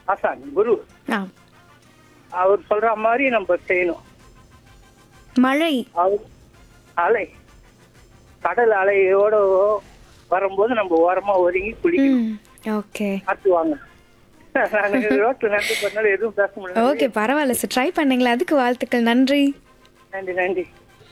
ஆசான் குரு ஆ அவர் சொல்ற மாதிரி நம்ம செய்யணும் மழை அவர் அலை கடல் அலையோட வரும்போது நம்ம ஓரமா ஒதுங்கி குளிக்கணும் ம் ஓகே மாத்துவாங்க நான் ரோட்ல நடந்து பண்ணாலும் எதுவும் பேச முடியல ஓகே பரவாயில்ல சார் ட்ரை பண்ணீங்களா அதுக்கு வாழ்த்துக்கள் நன்றி நன்றி நன்றி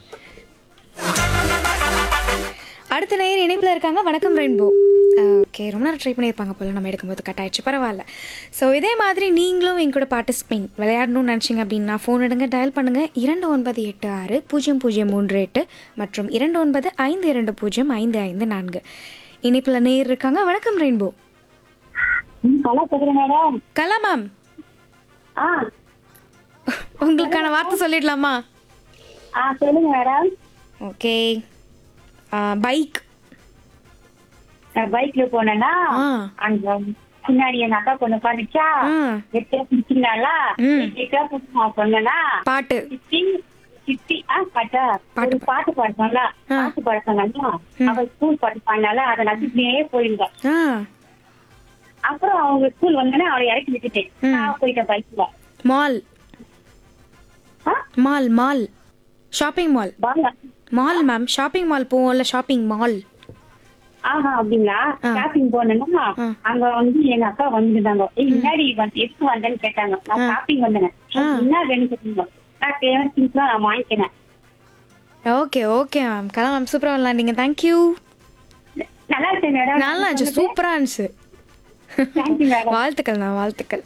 அடுத்த நேயர் இணைப்பில் இருக்காங்க வணக்கம் ரெயின்போ ஓகே ரொம்ப நேரம் ட்ரை பண்ணியிருப்பாங்க போல நம்ம எடுக்கும்போது கட் ஆயிடுச்சு பரவாயில்ல ஸோ இதே மாதிரி நீங்களும் என் கூட பார்ட்டிசிபேட் விளையாடணும்னு நினச்சிங்க அப்படின்னா ஃபோன் எடுங்க டயல் பண்ணுங்கள் இரண்டு ஒன்பது எட்டு ஆறு பூஜ்ஜியம் பூஜ்ஜியம் மூன்று எட்டு மற்றும் இரண்டு ஒன்பது ஐந்து இரண்டு பூஜ்ஜியம் ஐந்து ஐந்து நான்கு இணைப்பில் நேயர் இருக்காங்க வணக்கம் ரெயின்போ ஹலோ பேசுறேன் மேடம் கலா மேம் ஆ உங்களுக்கான வார்த்தை சொல்லிடலாமா ஆ சொல்லுங்க மேடம் ஓகே பைக் நான் பைக்ல போனேன்னா ஆ. அங்க பின்னாடி என் அக்கா பொண்ணு உட்காந்துச்சா ஆ எட்டா பிடிச்சிருந்தாளா ம். எட்டா பிடிச்சி நான் சொன்னேன்னா பாட்டு சித்தி சித்தி ஆ பாட்டா பாட்டு ஒரு பாட்டு பாட சொன்னா ஆ. பாட்டு பாட சொன்னா அவ ஸ்கூல் பாட்டு பாடினால அதை நம்பிக்கையே போயிருந்தேன் ஆ அப்புறம் அவங்க ஸ்கூல் வந்தோடனே அவளை இறக்கி விட்டுட்டேன் ம். நான் போயிட்டேன் பைக்ல மால் ஆ? மால் மால் ஷாப்பிங் மால் வாங்க மால் மேம் ஷாப்பிங் மால் போவோம்ல ஷாப்பிங் மால் ஆஹா அப்படிங்களா ஆ. ஷாப்பிங் போனேன்னா ஆ. அங்க வந்து எங்க அக்கா வந்துருந்தாங்க ஏய் முன்னாடி வந்து எதுக்கு வந்தேன்னு கேட்டாங்க நான் ஷாப்பிங் வந்தேன் ஆ. என்ன வேணும் கேட்டீங்க நான் தேவை திங்ஸ் நான் வாங்கிக்கினேன் okay okay ma'am Kala ma'am சூப்பராக விளாண்டிங்க தேங்க்யூ நல்லா இருக்கு மேடம் நல்லா இருந்துச்சு சூப்பராக இருந்துச்சு தேங்க்யூ மேடம் வாழ்த்துக்கள் மேம் வாழ்த்துக்கள்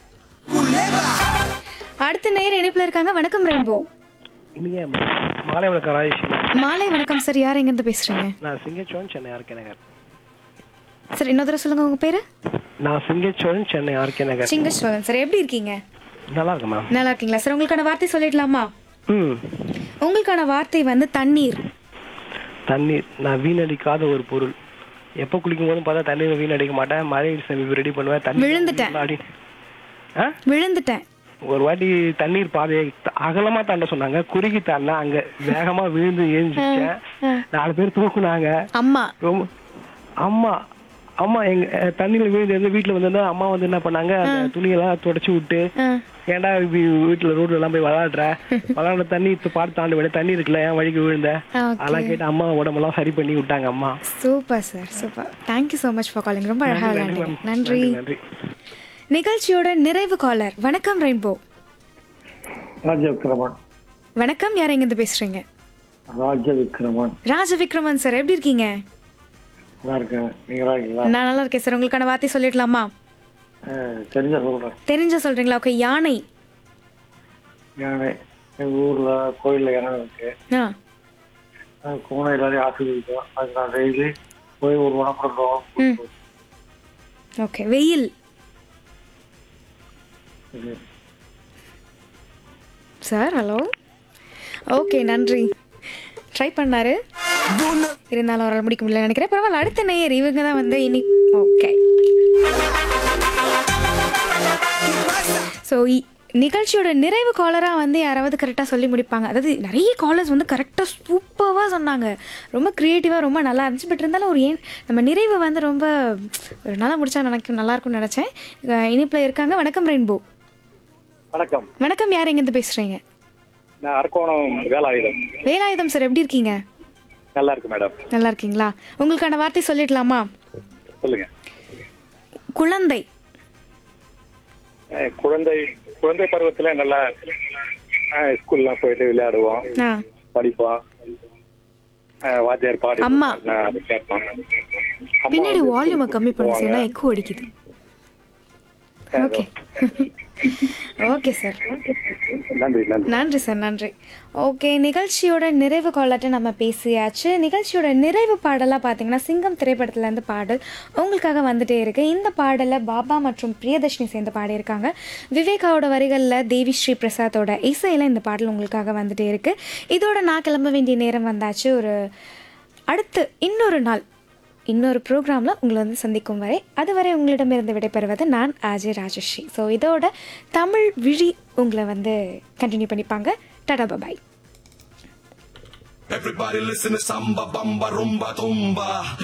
அடுத்த நேர் இணைப்பில் இருக்காங்க வணக்கம் ரெயின்போ இனிய மாலை வணக்கம் ராஜேஷ் மாலை வணக்கம் சார் யார் எங்கேருந்து பேசுகிறீங்க நான் சிங்கச்சோழன் சென்னை ஆர்கே நகர் சார் இன்னொரு தடவை சொல்லுங்க உங்கள் பேர் நான் சிங்கச்சோழன் சென்னை ஆர்கே நகர் சிங்கஸ்வரன் சார் எப்படி இருக்கீங்க நல்லா இருக்கு மேம் நல்லா இருக்கீங்களா சார் உங்களுக்கான வார்த்தை சொல்லிடலாமா ம் உங்களுக்கான வார்த்தை வந்து தண்ணீர் தண்ணீர் நான் வீணடிக்காத ஒரு பொருள் எப்போ குளிக்கும் போதும் பார்த்தா தண்ணீர் வீணடிக்க மாட்டேன் மழை சேமிப்பு ரெடி பண்ணுவேன் தண்ணி விழுந்துட்டேன். அடி ஆ விழுந்துட்டேன் ஒரு வாட்டி தண்ணீர் பாதையை த- அகலமா தாண்ட சொன்னாங்க குறுகி தாண்டா அங்க வேகமா விழுந்து ஏஞ்சிச்சேன் நாலு பேர் தூக்குனாங்க அம்மா ரொம்ப அம்மா அம்மா எங்க அஹ், தண்ணியில விழுந்து இருந்து வீட்டுல வந்து அம்மா வந்து என்ன பண்ணாங்க அந்த துணியெல்லாம் தொடச்சு விட்டு ஆ ஏன்டா இப்படி வீட்டுல ரோட்ல எல்லாம் போய் விளையாடுற விளையாடுற தண்ணி இப்ப பார்த்து தாண்ட விட தண்ணி இருக்குல்ல ஏன் வழிக்கு விழுந்த Okay. அதெல்லாம் கேட்டு அம்மா உடம்பெல்லாம் சரி பண்ணி விட்டாங்க அம்மா super sir super thank you so much for calling ரொம்ப அழகாக நன்றி, விளையாண்டீங்க ma'am. நன்றி நன்றி நிகழ்ச்சியோட நிறைவு காலர் வணக்கம் ரெயின்போ ராஜ விக்ரமன் வணக்கம் யார் எங்கேருந்து பேசுறீங்க ராஜ விக்ரமன் ராஜ விக்ரமன் சார் எப்படி இருக்கீங்க நல்லா இருக்கேன் நீங்களா இருக்கீங்களா நான் நல்லா இருக்கேன் சார் உங்களுக்கான வார்த்தை சொல்லிடலாமா அஹ், தெரிஞ்ச சொல்றேன் தெரிஞ்ச சொல்றீங்களா ஓகே யானை யானை எங்க ஊர்ல கோயில்ல யானை இருக்கு ஆ அஹ், கோணம் எல்லாரையும் ஆசிரியக்கும் அதுக்கு நான் டெய்லி போய் ஒரு வனப்படுறோம் ம் ஓகே வெயில் சார் ஹலோ ஓகே நன்றி ட்ரை பண்ணாரு இருந்தாலும் அவரால் முடிக்க முடியல நினைக்கிறேன் பரவாயில்ல அடுத்த நேயர் இவங்க தான் வந்து இனி ஓகே ஸோ நிகழ்ச்சியோட நிறைவு காலராக வந்து யாராவது கரெக்டாக சொல்லி முடிப்பாங்க அதாவது நிறைய காலர்ஸ் வந்து கரெக்டாக சூப்பராக சொன்னாங்க ரொம்ப க்ரியேட்டிவாக ரொம்ப நல்லா இருந்துச்சு பட் இருந்தாலும் ஒரு ஏன் நம்ம நிறைவு வந்து ரொம்ப ஒரு நல்லா முடிச்சா நினைக்கும் நல்லா இருக்கும்னு நினச்சேன் இனிப்பில் இருக்காங்க வணக்கம் ரெயின்போ வணக்கம் வணக்கம் யார் எங்கேருந்து பேசுகிறீங்க நான் அரக்கோணம் வேலாயுதம் வேலாயுதம் சார் எப்படி இருக்கீங்க நல்லா இருக்கு மேடம் நல்லா இருக்கீங்களா உங்களுக்கான வார்த்தை சொல்லிடலாமா சொல்லுங்க குழந்தை அஹ் குழந்தை குழந்தை பருவத்துல நல்லா அஹ் ஸ்கூல்லாம் போயிட்டு விளையாடுவோம் ஆ படிப்போம் அஹ் வாத்தியார் பாடி அம்மா. நான் அதை கேட்பேன் அம்மா பின்னாடி வந்து வால்யூமை கம்மி பண்ண போவாங்க. சொன்னா எக்கோ அடிக்குது ஓகே ஓகே சார் நன்றி நன்றி நன்றி சார் நன்றி ஓகே நிகழ்ச்சியோட நிறைவு காலத்தை நம்ம பேசியாச்சு நிகழ்ச்சியோட நிறைவு பாடலாக பார்த்தீங்கன்னா சிங்கம் திரைப்படத்துலேருந்து பாடல் உங்களுக்காக வந்துட்டே இருக்கு இந்த பாடலை பாபா மற்றும் பிரியதர்ஷினி சேர்ந்து பாடியிருக்காங்க விவேகாவோட வரிகளில் தேவி ஸ்ரீ பிரசாத்தோட இசையில் இந்த பாடல் உங்களுக்காக வந்துட்டே இருக்கு இதோட நான் கிளம்ப வேண்டிய நேரம் வந்தாச்சு ஒரு அடுத்து இன்னொரு நாள் இன்னொரு ப்ரோக்ராமில் உங்களை வந்து சந்திக்கும் வரை அதுவரை உங்களிடமிருந்து விடைபெறுவது நான் அஜய் ராஜஸ்ரீ ஸோ இதோட தமிழ் விழி உங்களை வந்து கண்டினியூ பண்ணிப்பாங்க டாடா பாய் Everybody listen to samba, bamba, rumba, tumba.